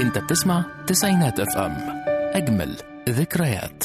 انت بتسمع تسعينات اف ام اجمل ذكريات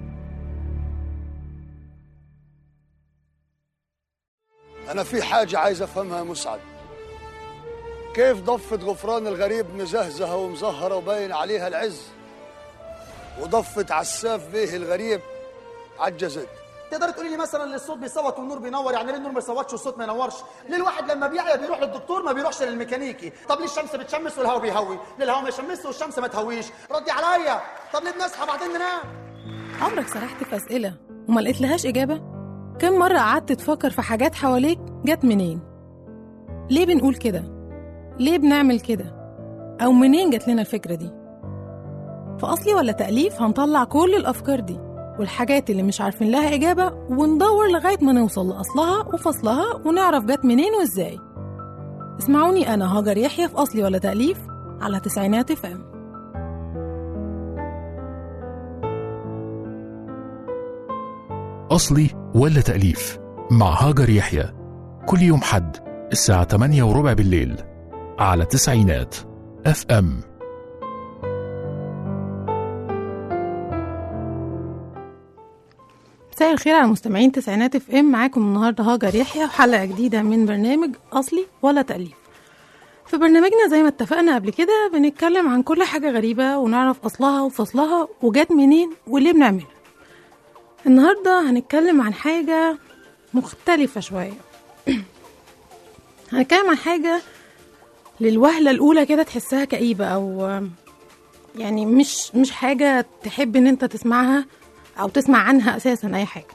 أنا في حاجة عايز أفهمها يا مسعد كيف ضفة غفران الغريب مزهزهة ومزهرة وباين عليها العز وضفة عساف بيه الغريب عجزت تقدر تقولي لي مثلا اللي الصوت بيصوت والنور بينور يعني ليه النور ما يصوتش والصوت ما ينورش ليه الواحد لما بيعيا بيروح للدكتور ما بيروحش للميكانيكي طب ليه الشمس بتشمس والهواء بيهوي ليه الهواء ما يشمسش والشمس ما تهويش ردي عليا طب ليه بنصحى بعدين ننام عمرك سرحت في أسئلة وما لقيت لهاش إجابة؟ كم مرة قعدت تفكر في حاجات حواليك جت منين؟ ليه بنقول كده؟ ليه بنعمل كده؟ أو منين جت لنا الفكرة دي؟ في أصلي ولا تأليف هنطلع كل الأفكار دي والحاجات اللي مش عارفين لها إجابة وندور لغاية ما نوصل لأصلها وفصلها ونعرف جت منين وإزاي اسمعوني أنا هاجر يحيى في أصلي ولا تأليف على تسعينات فام أصلي ولا تأليف مع هاجر يحيى كل يوم حد الساعة 8 وربع بالليل على تسعينات اف ام مساء الخير على مستمعين تسعينات اف ام معاكم النهارده هاجر يحيى وحلقه جديده من برنامج اصلي ولا تاليف في برنامجنا زي ما اتفقنا قبل كده بنتكلم عن كل حاجه غريبه ونعرف اصلها وفصلها وجات منين وليه بنعملها النهارده هنتكلم عن حاجه مختلفه شويه هنتكلم عن حاجه للوهله الاولى كده تحسها كئيبه او يعني مش مش حاجه تحب ان انت تسمعها او تسمع عنها اساسا اي حاجه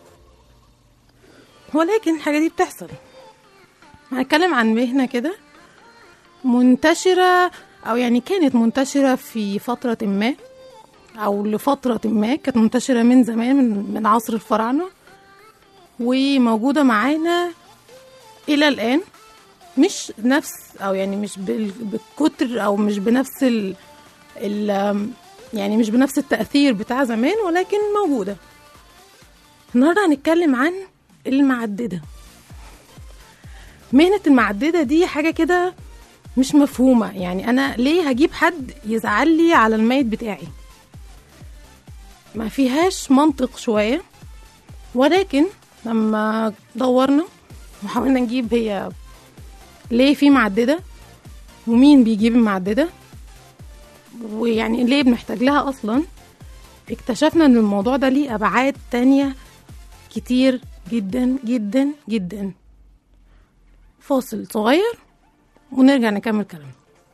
ولكن الحاجه دي بتحصل هنتكلم عن مهنه كده منتشره او يعني كانت منتشره في فتره ما او لفتره ما كانت منتشره من زمان من, من عصر الفراعنه وموجوده معانا الى الان مش نفس او يعني مش بال- بالكتر او مش بنفس ال ال يعني مش بنفس التأثير بتاع زمان ولكن موجودة النهاردة هنتكلم عن المعددة مهنة المعددة دي حاجة كده مش مفهومة يعني أنا ليه هجيب حد يزعل لي على الميت بتاعي ما فيهاش منطق شوية ولكن لما دورنا وحاولنا نجيب هي ليه في معددة ومين بيجيب المعددة ويعني ليه بنحتاج لها اصلا اكتشفنا ان الموضوع ده ليه ابعاد تانية كتير جدا جدا جدا فاصل صغير ونرجع نكمل كلامنا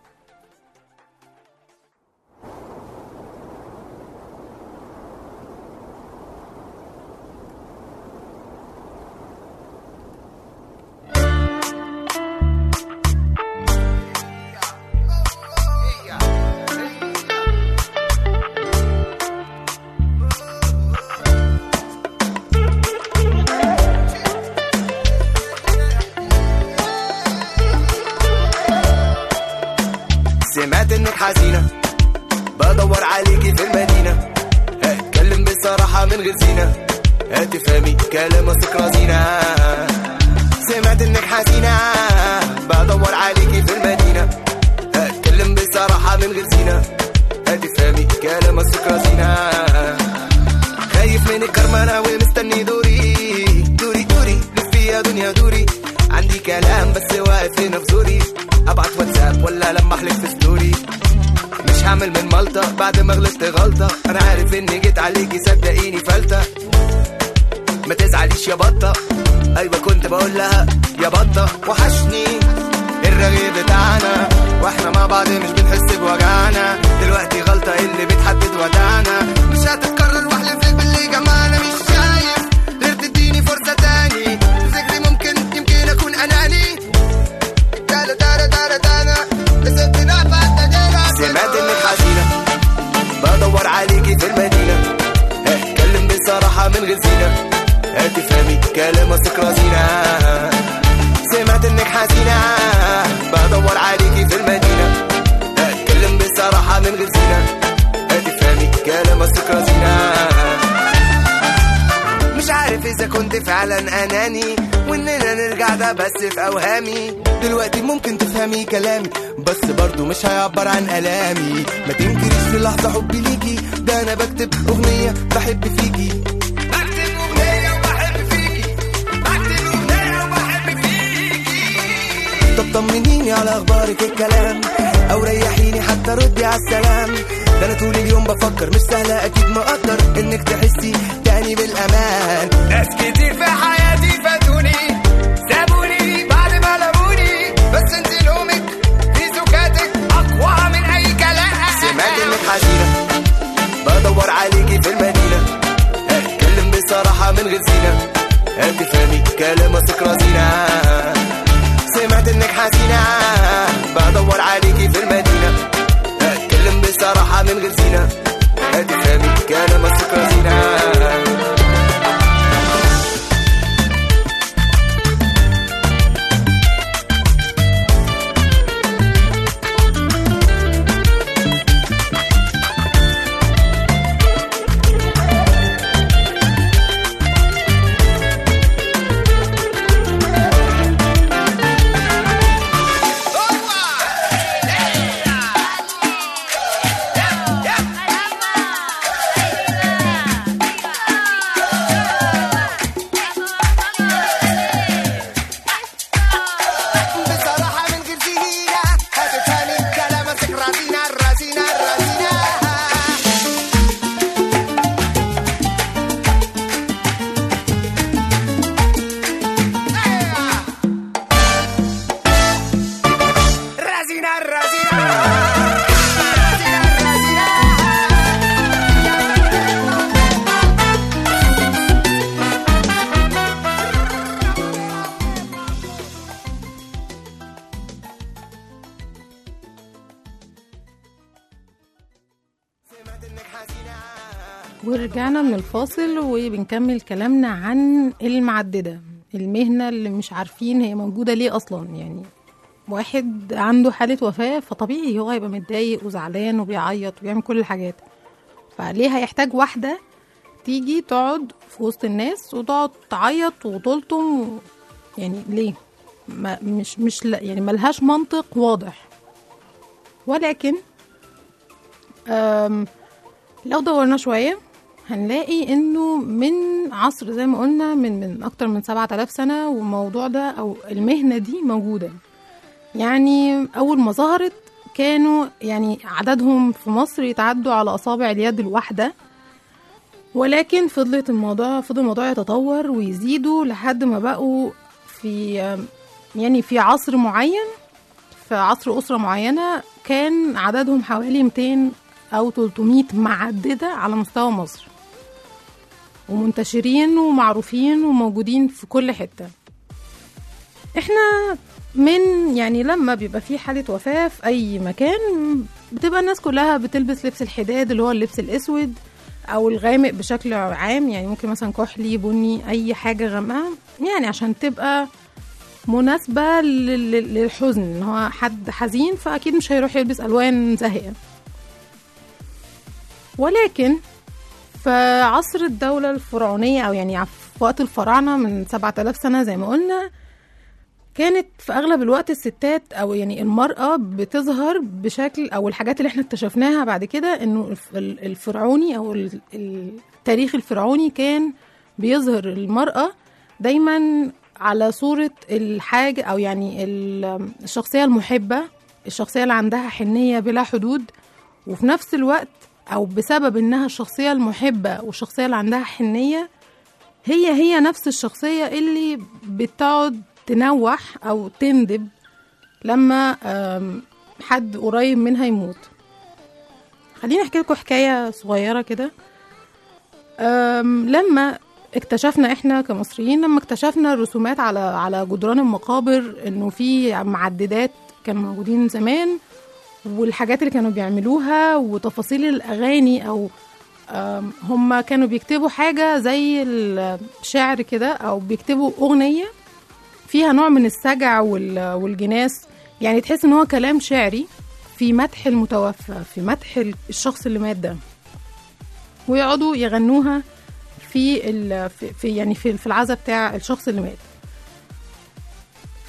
سمعت انك حزينة بدور عليكي في المدينة هتكلم بصراحة من غير زينة هتفهمي كلام اثق رزينة سمعت انك حزينة بدور عليكي في المدينة هتكلم بصراحة من غير زينة هتفهمي كلام اثق رزينة خايف من الكرمانة ومستني دوري دوري دوري لفي يا دنيا دوري عندي كلام بس واقف هنا في زوري ابعت واتساب ولا لما احلف في ستوري مش هعمل من مالطة بعد ما غلطت غلطة انا عارف اني جيت عليكي صدقيني فلتة ما تزعليش يا بطة ايوه كنت بقول لها يا بطة وحشني الرغي بتاعنا واحنا مع بعض مش بنحس بوجعنا دلوقتي غلطة اللي بتحدد وداعنا مش هتتكرر واحلف لك باللي جمعنا مش شايف غير تديني فرصة تاني ذكري ممكن يمكن اكون اناني تانا تانا تانا تانا سمعت انك حزينة بدور عليكي في المدينة اتكلم بصراحة من غير زينة هتفهمي كلام اثق رزينة سمعت انك حزينة بدور عليكي في المدينة اتكلم بصراحة من غير زينة هتفهمي كلام اثق رزينة مش عارف اذا كنت فعلا اناني واننا نرجع قاعدة بس في أوهامي دلوقتي ممكن تفهمي كلامي بس برضو مش هيعبر عن ألامي ما تنكريش في لحظة حبي ليكي ده أنا بكتب أغنية بحب فيكي بكتب أغنية وبحب فيكي بكتب أغنية وبحب فيكي طب طمنيني على اخبارك الكلام او ريحيني حتى ردي على السلام ده انا طول اليوم بفكر مش سهله اكيد ما اقدر انك تحسي تاني بالامان ناس كتير في حياتي فاتوني سابوني بعد ما لموني بس انت لومك في سكاتك اقوى من اي كلام سمعت انك حزينه بدور عليكي في المدينه اتكلم بصراحه من غير زينه هتفهمي كلام اثق رزينه سمعت انك حزينة بدور عليكي في المدينة اتكلم بصراحة من غير زينة هتفهمي كلام السكر زينة بصراحة من غير زينة هتفهمي كلام السكر رزينة الرزينة الرزينة رزينة الرزينة رزينة الرزينة سمعت انك حزينة ورجعنا من الفاصل وبنكمل كلامنا عن المعددة المهنة اللي مش عارفين هي موجودة ليه أصلا يعني واحد عنده حالة وفاة فطبيعي هو هيبقى متضايق وزعلان وبيعيط وبيعمل كل الحاجات فليه هيحتاج واحدة تيجي تقعد في وسط الناس وتقعد تعيط وتلطم و... يعني ليه ما مش مش لا يعني ملهاش منطق واضح ولكن أم لو دورنا شوية هنلاقي انه من عصر زي ما قلنا من من اكتر من 7000 سنة والموضوع ده او المهنة دي موجودة يعني اول ما ظهرت كانوا يعني عددهم في مصر يتعدوا على اصابع اليد الواحدة ولكن فضلت الموضوع فضل الموضوع يتطور ويزيدوا لحد ما بقوا في يعني في عصر معين في عصر أسرة معينة كان عددهم حوالي 200 أو 300 معددة على مستوى مصر ومنتشرين ومعروفين وموجودين في كل حتة احنا من يعني لما بيبقى في حالة وفاة في أي مكان بتبقى الناس كلها بتلبس لبس الحداد اللي هو اللبس الأسود أو الغامق بشكل عام يعني ممكن مثلا كحلي بني أي حاجة غامقة يعني عشان تبقى مناسبة لل- لل- للحزن ان هو حد حزين فأكيد مش هيروح يلبس ألوان زاهية ولكن في عصر الدولة الفرعونية أو يعني في وقت الفراعنة من 7000 سنة زي ما قلنا كانت في أغلب الوقت الستات أو يعني المرأة بتظهر بشكل أو الحاجات اللي احنا اكتشفناها بعد كده إنه الف- ال- الفرعوني أو ال- التاريخ الفرعوني كان بيظهر المرأة دايما على صورة الحاجة أو يعني ال- الشخصية المحبة الشخصية اللي عندها حنية بلا حدود وفي نفس الوقت أو بسبب إنها الشخصية المحبة والشخصية اللي عندها حنية هي هي نفس الشخصية اللي بتقعد تنوح أو تندب لما آم، حد قريب منها يموت خليني أحكي لكم حكاية صغيرة كده آم، لما اكتشفنا احنا كمصريين لما اكتشفنا الرسومات على على جدران المقابر انه في معددات كانوا موجودين زمان والحاجات اللي كانوا بيعملوها وتفاصيل الاغاني او آم، هم كانوا بيكتبوا حاجه زي الشعر كده او بيكتبوا اغنيه فيها نوع من السجع وال- والجناس يعني تحس ان هو كلام شعري في مدح المتوفى في مدح الشخص اللي مات ده ويقعدوا يغنوها في ال في, في يعني في, في العزا بتاع الشخص اللي مات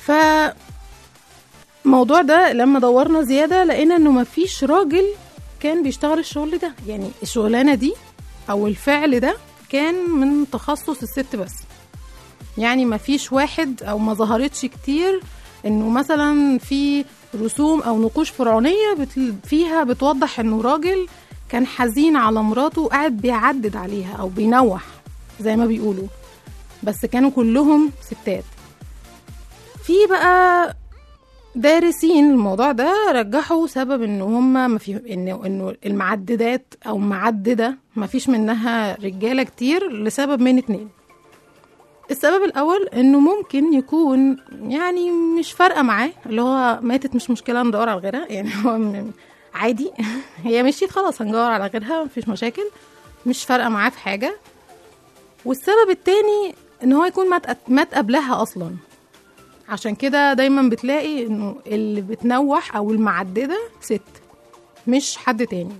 ف الموضوع ده لما دورنا زيادة لقينا انه مفيش راجل كان بيشتغل الشغل ده يعني الشغلانة دي او الفعل ده كان من تخصص الست بس يعني مفيش واحد او ما ظهرتش كتير انه مثلا في رسوم او نقوش فرعونية بت- فيها بتوضح انه راجل كان حزين على مراته وقاعد بيعدد عليها او بينوح زي ما بيقولوا بس كانوا كلهم ستات في بقى دارسين الموضوع ده رجحوا سبب ان هم ما في انه انه المعددات او معدده ما فيش منها رجاله كتير لسبب من اتنين السبب الاول انه ممكن يكون يعني مش فارقه معاه اللي هو ماتت مش مشكله ندور على غيرها يعني هو م- عادي هي مشيت خلاص هندور على غيرها مفيش مشاكل مش فارقه معاه في حاجه والسبب التاني ان هو يكون مات مات قبلها اصلا عشان كده دايما بتلاقي انه اللي بتنوح او المعدده ست مش حد تاني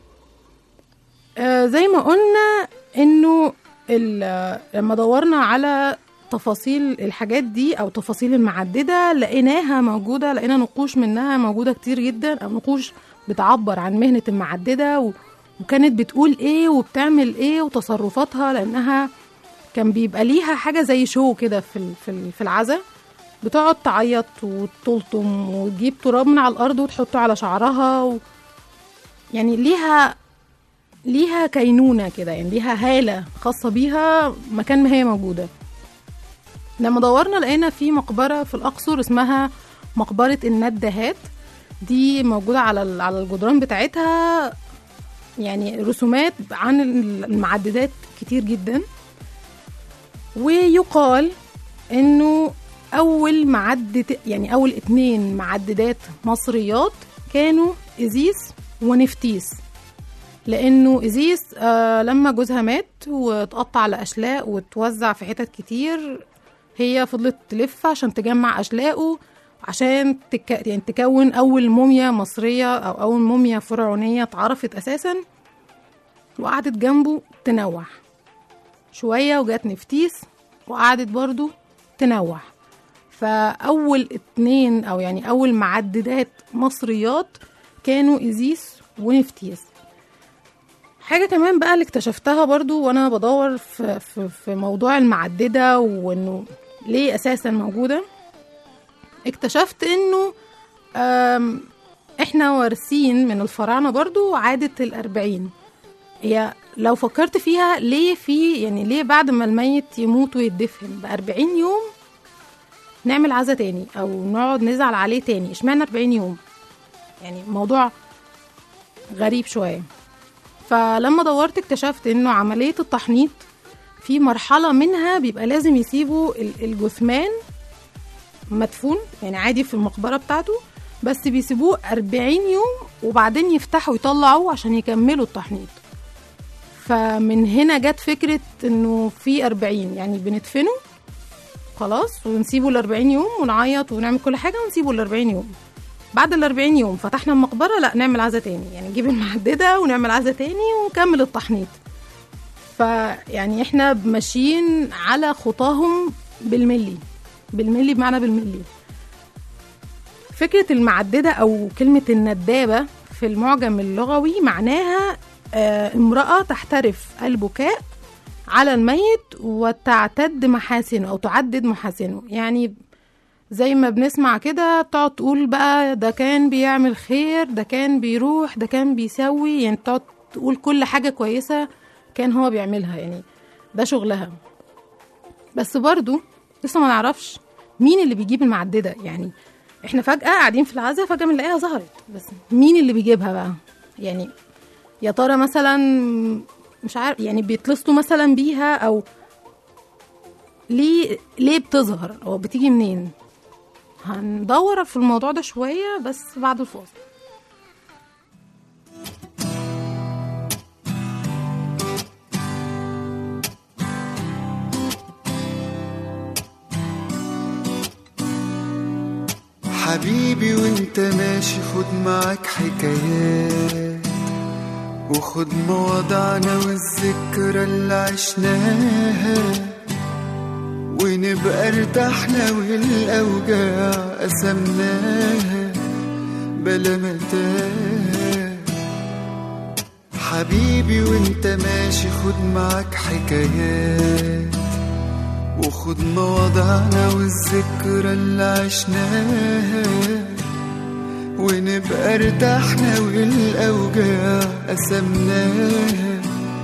آه زي ما قلنا انه ال- لما دورنا على تفاصيل الحاجات دي او تفاصيل المعدده لقيناها موجوده لقينا نقوش منها موجوده كتير جدا او نقوش بتعبر عن مهنه المعدده و- وكانت بتقول ايه وبتعمل ايه وتصرفاتها لانها كان بيبقى ليها حاجه زي شو كده في ال- في ال- في العزا بتقعد تعيط وتلطم وتجيب تراب من على الارض وتحطه على شعرها و... يعني ليها ليها كينونه كده يعني ليها هاله خاصه بيها مكان ما هي موجوده لما دورنا لقينا في مقبره في الاقصر اسمها مقبره الندهات دي موجوده على ال- على الجدران بتاعتها يعني رسومات عن المعددات كتير جدا ويقال انه اول معدد يعني اول اتنين معددات مصريات كانوا ازيس ونفتيس لانه ازيس آه لما جوزها مات واتقطع لاشلاء وتوزع في حتت كتير هي فضلت تلف عشان تجمع اشلاءه عشان تك... يعني تكون اول موميا مصريه او اول موميا فرعونيه اتعرفت اساسا وقعدت جنبه تنوح شويه وجات نفتيس وقعدت برضو تنوح فاول اتنين او يعني اول معددات مصريات كانوا ازيس ونفتيس حاجة كمان بقى اللي اكتشفتها برضو وانا بدور في, في, في موضوع المعددة وانه ليه اساسا موجودة اكتشفت انه آم، احنا وارثين من الفراعنة برضو عادة الاربعين هي لو فكرت فيها ليه في يعني ليه بعد ما الميت يموت ويدفن بأربعين يوم نعمل عزا تاني او نقعد نزعل عليه تاني اشمعنى 40 يوم يعني موضوع غريب شويه فلما دورت اكتشفت انه عمليه التحنيط في مرحله منها بيبقى لازم يسيبوا ال- الجثمان مدفون يعني عادي في المقبره بتاعته بس بيسيبوه 40 يوم وبعدين يفتحوا يطلعوه عشان يكملوا التحنيط فمن هنا جت فكره انه في 40 يعني بندفنه خلاص ونسيبه ال 40 يوم ونعيط ونعمل كل حاجه ونسيبه ال 40 يوم بعد ال 40 يوم فتحنا المقبره لا نعمل عزا تاني يعني نجيب المحدده ونعمل عزا تاني ونكمل التحنيط فيعني احنا ماشيين على خطاهم بالملي بالملي بمعنى بالملي فكرة المعددة أو كلمة الندابة في المعجم اللغوي معناها آه، امرأة تحترف البكاء على الميت وتعتد محاسنه أو تعدد محاسنه يعني زي ما بنسمع كده بتقعد تقول بقى ده كان بيعمل خير ده كان بيروح ده كان بيسوي يعني بتقعد تقول كل حاجة كويسة كان هو بيعملها يعني ده شغلها بس برضو لسه ما نعرفش مين اللي بيجيب المعددة يعني احنا فجأة قاعدين في العزا فجأة بنلاقيها ظهرت بس مين اللي بيجيبها بقى يعني يا ترى مثلا مش عارف يعني بيتلصقوا مثلا بيها او ليه ليه بتظهر او بتيجي منين هندور في الموضوع ده شوية بس بعد الفاصل حبيبي وانت ماشي خد معاك حكايات وخد مواضعنا والذكرى اللي عشناها ونفتكر ونبقى ارتحنا والأوجاع قسمناها بلا متاع حبيبي وانت ماشي خد معاك حكايات وخد مواضعنا والذكرى اللي عشناها ونبقى ارتحنا والأوجاع قسمناها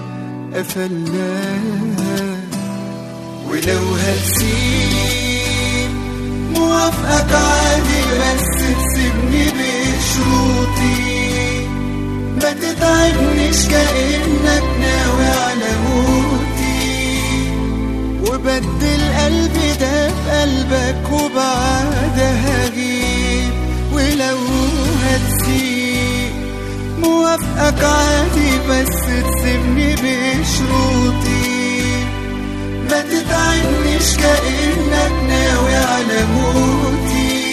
قفلناها ولو هتسيب موافقك عادي بس تسيبني بشروطي ما تتعبنيش كأنك ناوي على موتي وبدل قلبي ده بقلبك وبعدها هجيب ولو هتسيب موافقك عادي بس تسيبني بشروطي ما تتعبنيش كأنك ناوي على موتي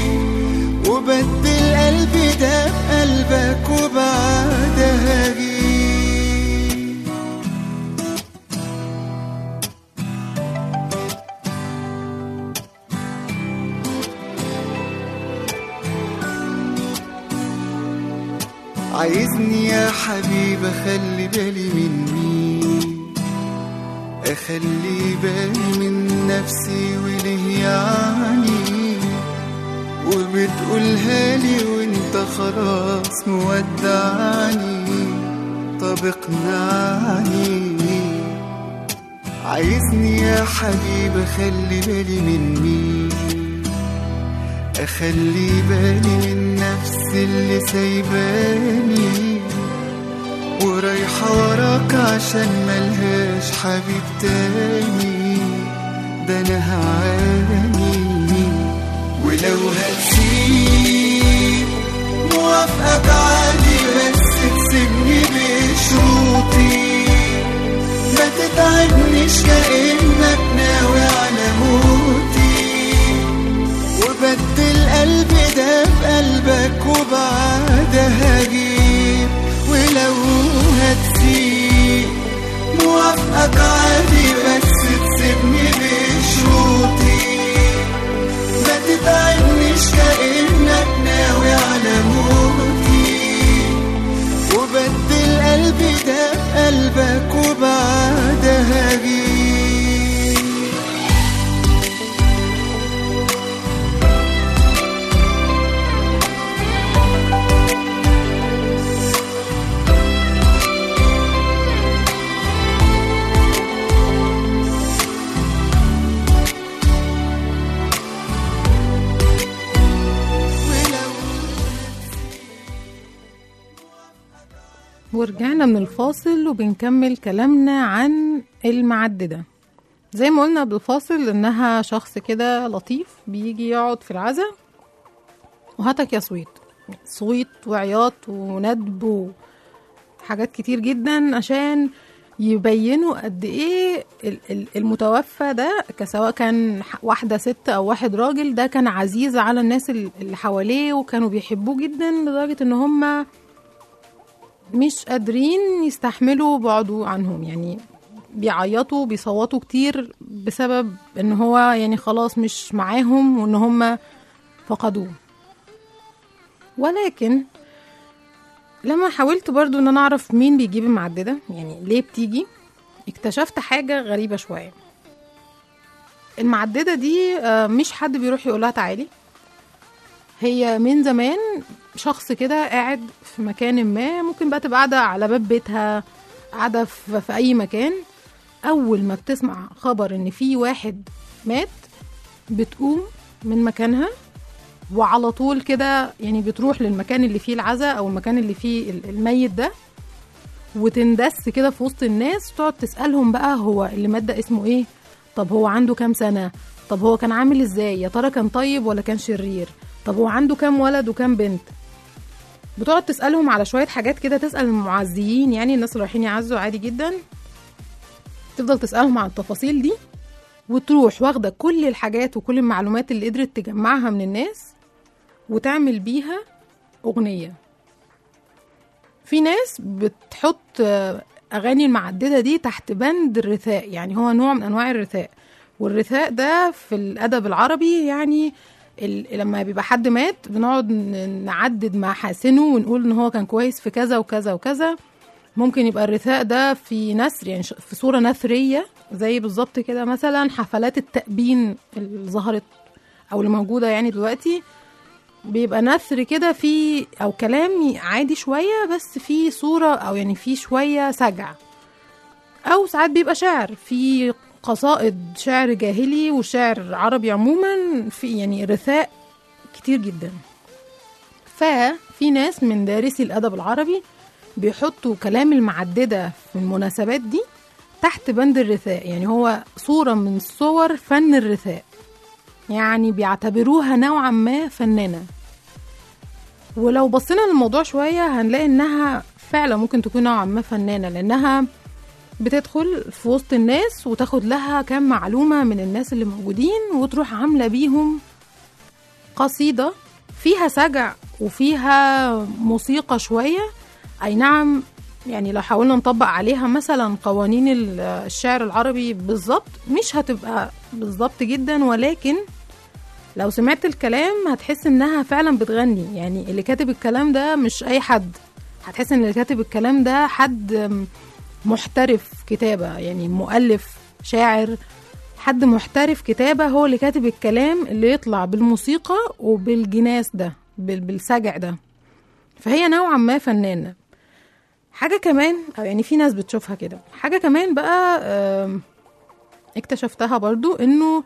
وبدل قلبي ده بقلبك وبعدها هجيب عايزني يا حبيبي اخلي بالي من مين اخلي بالي من نفسي وليه يعني وبتقولها لي وانت خلاص مودعني طب اقنعني عايزني يا حبيبي اخلي بالي من مين اخلي بالي من نفسي اللي سايباني ورايحة وراك عشان ملهاش حبيب تاني ده انا هعاني ولو هتسيب موافقك عادي بس تسيبني بشروطي ما تتعبنيش كأنك ناوي على موتي وبدل قلبي ده بقلبك وبعدها هجيب ولو هتسيب موافقك عادي بس تسيبني بشروطي ما تتعبنيش كأنك ناوي على موتي وبدل قلبي ده بقلبك وبعدها هجيب ورجعنا من الفاصل وبنكمل كلامنا عن المعددة زي ما قلنا بالفاصل انها شخص كده لطيف بيجي يقعد في العزا وهاتك يا صويت صويت وعياط وندب وحاجات كتير جدا عشان يبينوا قد ايه ال- ال- المتوفى ده كسواء كان ح- واحدة ست او واحد راجل ده كان عزيز على الناس ال- اللي حواليه وكانوا بيحبوه جدا لدرجة ان هم مش قادرين يستحملوا بعده عنهم يعني بيعيطوا بيصوتوا كتير بسبب ان هو يعني خلاص مش معاهم وان هم فقدوه ولكن لما حاولت برضو ان انا اعرف مين بيجيب المعددة يعني ليه بتيجي اكتشفت حاجة غريبة شوية المعددة دي آه، مش حد بيروح يقولها تعالي هي من زمان شخص كده قاعد في مكان ما ممكن بقى تبقى قاعدة على باب بيتها قاعدة في, في أي مكان أول ما بتسمع خبر إن في واحد مات بتقوم من مكانها وعلى طول كده يعني بتروح للمكان اللي فيه العزاء أو المكان اللي فيه ال- الميت ده وتندس كده في وسط الناس وتقعد تسألهم بقى هو اللي مات ده اسمه ايه طب هو عنده كام سنة طب هو كان عامل ازاي يا ترى كان طيب ولا كان شرير طب هو عنده كام ولد وكام بنت بتقعد تسألهم على شوية حاجات كده تسأل المعزيين يعني الناس اللي رايحين يعزوا عادي جدا تفضل تسألهم عن التفاصيل دي وتروح واخدة كل الحاجات وكل المعلومات اللي قدرت تجمعها من الناس وتعمل بيها أغنية في ناس بتحط آه، أغاني المعددة دي تحت بند الرثاء يعني هو نوع من أنواع الرثاء والرثاء ده في الأدب العربي يعني ال- لما بيبقى حد مات بنقعد ن- نعدد محاسنه ونقول ان هو كان كويس في كذا وكذا وكذا ممكن يبقى الرثاء ده في نثر يعني ش- في صورة نثرية زي بالظبط كده مثلا حفلات التأبين اللي ظهرت أو اللي موجودة يعني دلوقتي بيبقى نثر كده في أو كلام عادي شوية بس في صورة أو يعني في شوية سجع أو ساعات بيبقى شعر في قصائد شعر جاهلي وشعر عربي عموما في يعني رثاء كتير جدا ففي ناس من دارسي الأدب العربي بيحطوا كلام المعددة في المناسبات دي تحت بند الرثاء يعني هو صورة من صور فن الرثاء يعني بيعتبروها نوعا ما فنانة ولو بصينا للموضوع شوية هنلاقي انها فعلا ممكن تكون نوعا ما فنانة لانها بتدخل في وسط الناس وتاخد لها كام معلومة من الناس اللي موجودين وتروح عاملة بيهم قصيدة فيها سجع وفيها موسيقى شوية أي نعم يعني لو حاولنا نطبق عليها مثلا قوانين ال- الشعر العربي بالظبط مش هتبقى بالظبط جدا ولكن لو سمعت الكلام هتحس انها فعلا بتغني يعني اللي كاتب الكلام ده مش اي حد هتحس ان اللي كاتب الكلام ده حد محترف كتابة يعني مؤلف شاعر حد محترف كتابة هو اللي كاتب الكلام اللي يطلع بالموسيقى وبالجناس ده بال- بالسجع ده فهي نوعا ما فنانة حاجة كمان أو يعني في ناس بتشوفها كده حاجة كمان بقى آم، اكتشفتها برضو إنه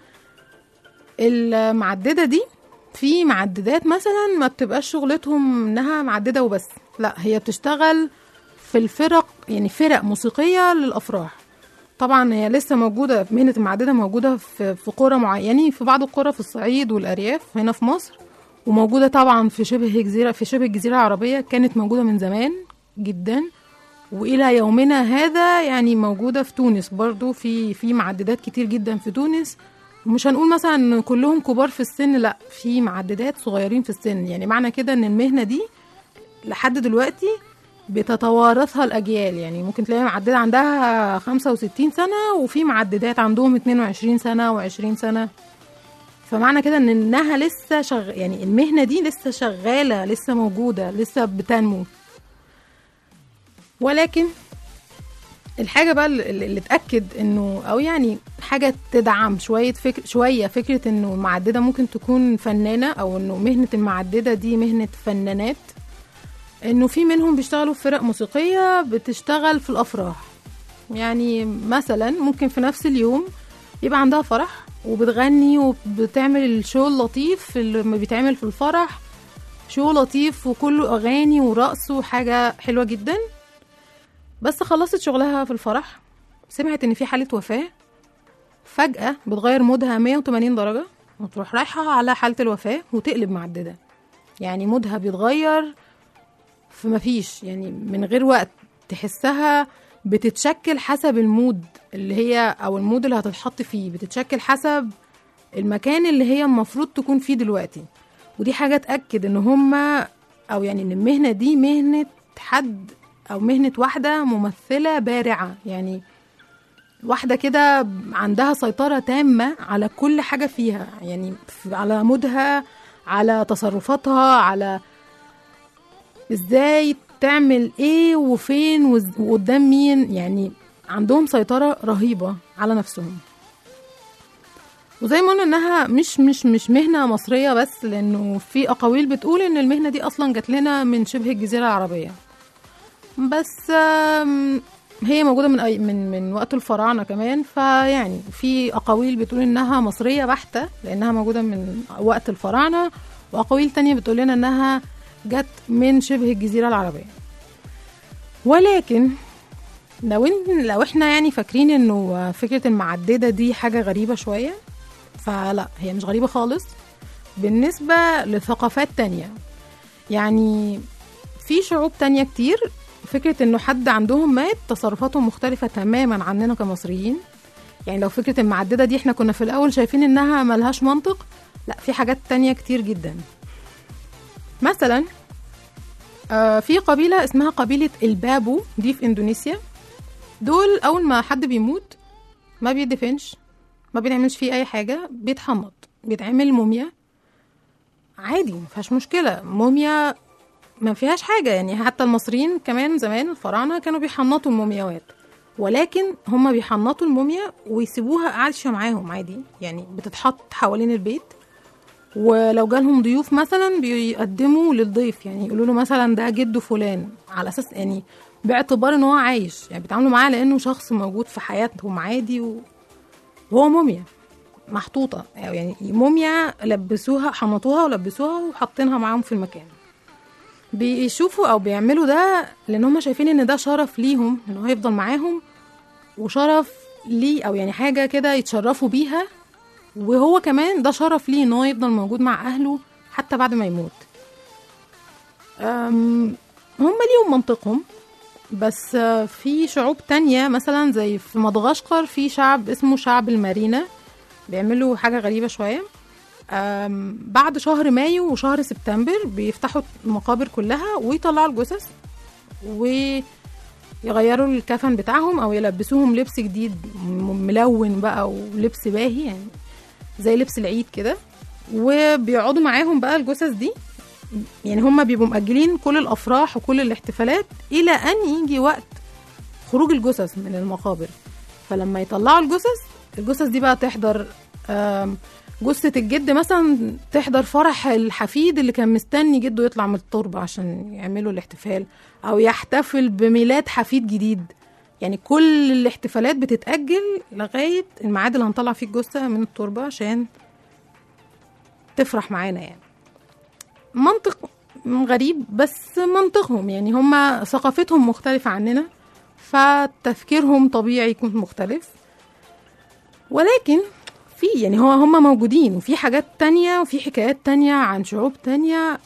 المعددة دي في معددات مثلا ما بتبقاش شغلتهم إنها معددة وبس لا هي بتشتغل في الفرق يعني فرق موسيقية للأفراح طبعا هي لسه موجودة مهنة المعددة موجودة في في قرى معينة في بعض القرى في الصعيد والأرياف هنا في مصر وموجودة طبعا في شبه جزيرة في شبه الجزيرة العربية كانت موجودة من زمان جدا وإلى يومنا هذا يعني موجودة في تونس برضو في في معددات كتير جدا في تونس ومش هنقول مثلا ان كلهم كبار في السن لا في معددات صغيرين في السن يعني معنى كده ان المهنة دي لحد دلوقتي بتتوارثها الأجيال يعني ممكن تلاقي معددة عندها 65 سنة وفي معددات عندهم 22 سنة و20 سنة فمعنى كده ان انها لسه شغ... يعني المهنة دي لسه شغالة لسه موجودة لسه بتنمو ولكن الحاجة بقى اللي اللي تأكد انه او يعني حاجة تدعم شوية فكر شوية فكرة انه المعددة ممكن تكون فنانة او انه مهنة المعددة دي مهنة فنانات انه في منهم بيشتغلوا في فرق موسيقية بتشتغل في الافراح يعني مثلا ممكن في نفس اليوم يبقى عندها فرح وبتغني وبتعمل الشو اللطيف اللي لما بيتعمل في الفرح شو لطيف وكله اغاني ورقص وحاجة حلوة جدا بس خلصت شغلها في الفرح سمعت ان في حالة وفاة فجأة بتغير مودها 180 درجة وتروح رايحة على حالة الوفاة وتقلب معددة يعني مودها بيتغير في مفيش يعني من غير وقت تحسها بتتشكل حسب المود اللي هي او المود اللي هتتحط فيه بتتشكل حسب المكان اللي هي المفروض تكون فيه دلوقتي ودي حاجة تأكد ان هما او يعني ان المهنة دي مهنة حد او مهنة واحدة ممثلة بارعة يعني واحدة كده عندها سيطرة تامة على كل حاجة فيها يعني في- على مودها على تصرفاتها على ازاي تعمل ايه وفين وز- وقدام مين يعني عندهم سيطرة رهيبة على نفسهم وزي ما قلنا انها مش مش مش مهنة مصرية بس لانه في اقاويل بتقول ان المهنة دي اصلا جات لنا من شبه الجزيرة العربية بس آم، هي موجودة من أي من من وقت الفراعنة كمان فيعني في أقاويل بتقول إنها مصرية بحتة لأنها موجودة من وقت الفراعنة وأقاويل تانية بتقول لنا إنها جت من شبه الجزيرة العربية ولكن لو إن لو احنا يعني فاكرين انه فكرة المعددة دي حاجة غريبة شوية فلا هي مش غريبة خالص بالنسبة لثقافات تانية يعني في شعوب تانية كتير فكرة انه حد عندهم مات تصرفاتهم مختلفة تماما عننا كمصريين يعني لو فكرة المعددة دي احنا كنا في الأول شايفين انها ملهاش منطق لا في حاجات تانية كتير جدا مثلا آه، في قبيلة اسمها قبيلة البابو دي في اندونيسيا دول اول ما حد بيموت ما بيدفنش ما بيتعملش فيه اي حاجه بيتحنط بيتعمل موميا عادي ما فيهاش مشكله موميا ما فيهاش حاجه يعني حتى المصريين كمان زمان الفراعنه كانوا بيحنطوا المومياوات ولكن هما بيحنطوا الموميا ويسيبوها عايشه معاهم عادي يعني بتتحط حوالين البيت ولو جالهم ضيوف مثلا بيقدموا للضيف يعني يقولوا له مثلا ده جده فلان على اساس يعني باعتبار ان هو عايش يعني بيتعاملوا معاه لانه شخص موجود في حياتهم عادي و- وهو موميا محطوطه يعني موميا لبسوها حنطوها ولبسوها وحاطينها معاهم في المكان بيشوفوا او بيعملوا ده لان هم شايفين ان ده شرف ليهم ان هو يفضل معاهم وشرف ليه او يعني حاجه كده يتشرفوا بيها وهو كمان ده شرف ليه ان هو يفضل موجود مع اهله حتى بعد ما يموت أم، هم ليهم منطقهم بس آه، في شعوب تانية مثلا زي في مدغشقر في شعب اسمه شعب المارينا بيعملوا حاجة غريبة شوية أم، بعد شهر مايو وشهر سبتمبر بيفتحوا المقابر كلها ويطلعوا الجثث ويغيروا الكفن بتاعهم او يلبسوهم لبس جديد م- ملون بقى ولبس باهي يعني زي لبس العيد كده وبيقعدوا معاهم بقى الجثث دي يعني هم بيبقوا مأجلين كل الأفراح وكل الاحتفالات إلى أن يجي وقت خروج الجثث من المقابر فلما يطلعوا الجثث الجثث دي بقى تحضر آم، جثة الجد مثلا تحضر فرح الحفيد اللي كان مستني جده يطلع من التربة عشان يعملوا الاحتفال أو يحتفل بميلاد حفيد جديد يعني كل الاحتفالات بتتأجل لغاية الميعاد اللي هنطلع فيه الجثة من التربة عشان تفرح معانا يعني منطق غريب بس منطقهم يعني هم ثقافتهم مختلفة عننا فتفكيرهم طبيعي يكون مختلف ولكن في يعني هو هم موجودين وفي حاجات تانية وفي حكايات تانية عن شعوب تانية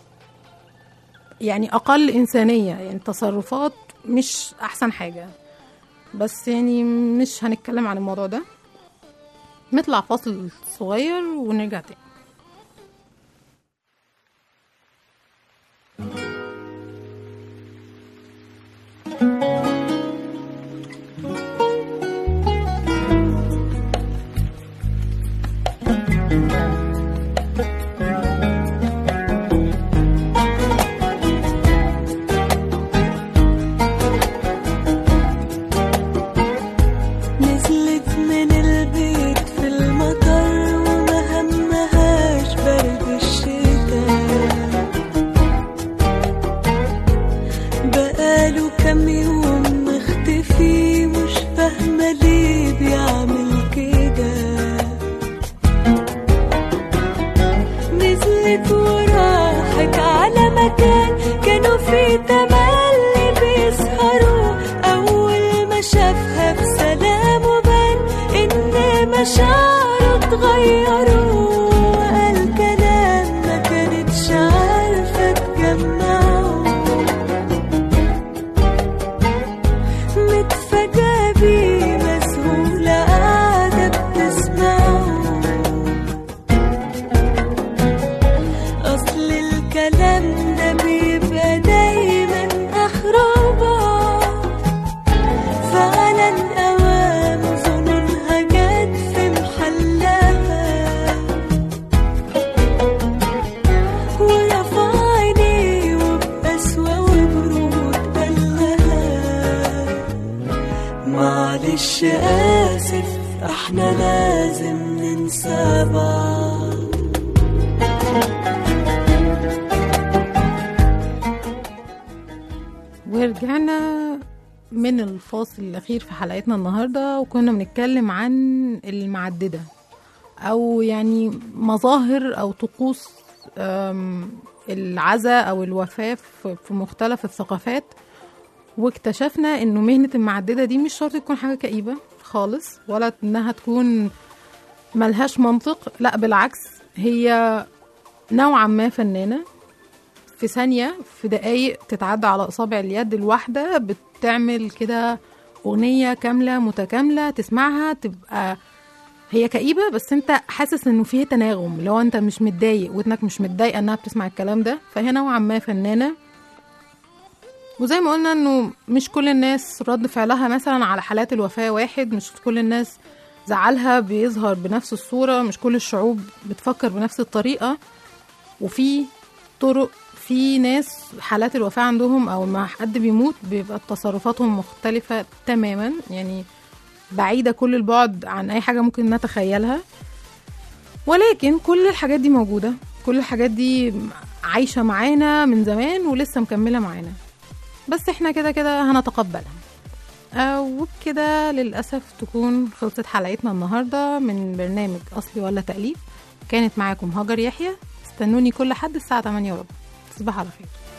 يعني أقل إنسانية يعني تصرفات مش أحسن حاجة بس يعني مش هنتكلم عن الموضوع ده نطلع فاصل صغير ونرجع تاني نزلت من البيت في المطر وما همهاش برد الشتاء بقاله كام يوم مختفي مش فاهمة ليه بيعمل كده نزلت وراحت على مكان كانوا فيه تملي بيسهروا أول ما شافها بسلام وبان إن مشاعره اتغيروا وقال كلام ما كانتش عارفة تجمعه متفاجئة بيه مسهولة قاعدة بتسمعه أصل الكلام ده بيبقى دايما آخره بعد فعلا أوام ظنونها جت في محلها ورفع عينيه وبقسوة وبرود قالها معلش آسف احنا لازم ننسى بعض ورجعنا من الفاصل الأخير في حلقتنا النهاردة وكنا بنتكلم عن المعددة أو يعني مظاهر أو طقوس أم، العزاء أو الوفاة في في مختلف الثقافات واكتشفنا إنه مهنة المعددة دي مش شرط تكون حاجة كئيبة خالص ولا إنها تكون ملهاش منطق لا بالعكس هي نوعا ما فنانة في ثانية في دقايق تتعدى على أصابع اليد الواحدة بتعمل كده أغنية كاملة متكاملة تسمعها تبقى هي كئيبة بس انت حاسس انه فيه تناغم لو انت مش متضايق ودنك مش متضايقة انها بتسمع الكلام ده فهي نوعا ما فنانة وزي ما قلنا انه مش كل الناس رد فعلها مثلا على حالات الوفاة واحد مش كل الناس زعلها بيظهر بنفس الصورة مش كل الشعوب بتفكر بنفس الطريقة وفي طرق في ناس حالات الوفاة عندهم أو ما حد بيموت بيبقى تصرفاتهم مختلفة تماما يعني بعيدة كل البعد عن أي حاجة ممكن نتخيلها ولكن كل الحاجات دي موجودة كل الحاجات دي عايشة معانا من زمان ولسه مكملة معانا بس احنا كده كده هنتقبلها آه، وبكده للأسف تكون خلصت حلقتنا النهاردة من برنامج أصلي ولا تأليف كانت معاكم هاجر يحيى استنوني كل حد الساعة 8 وربع تصبح على خير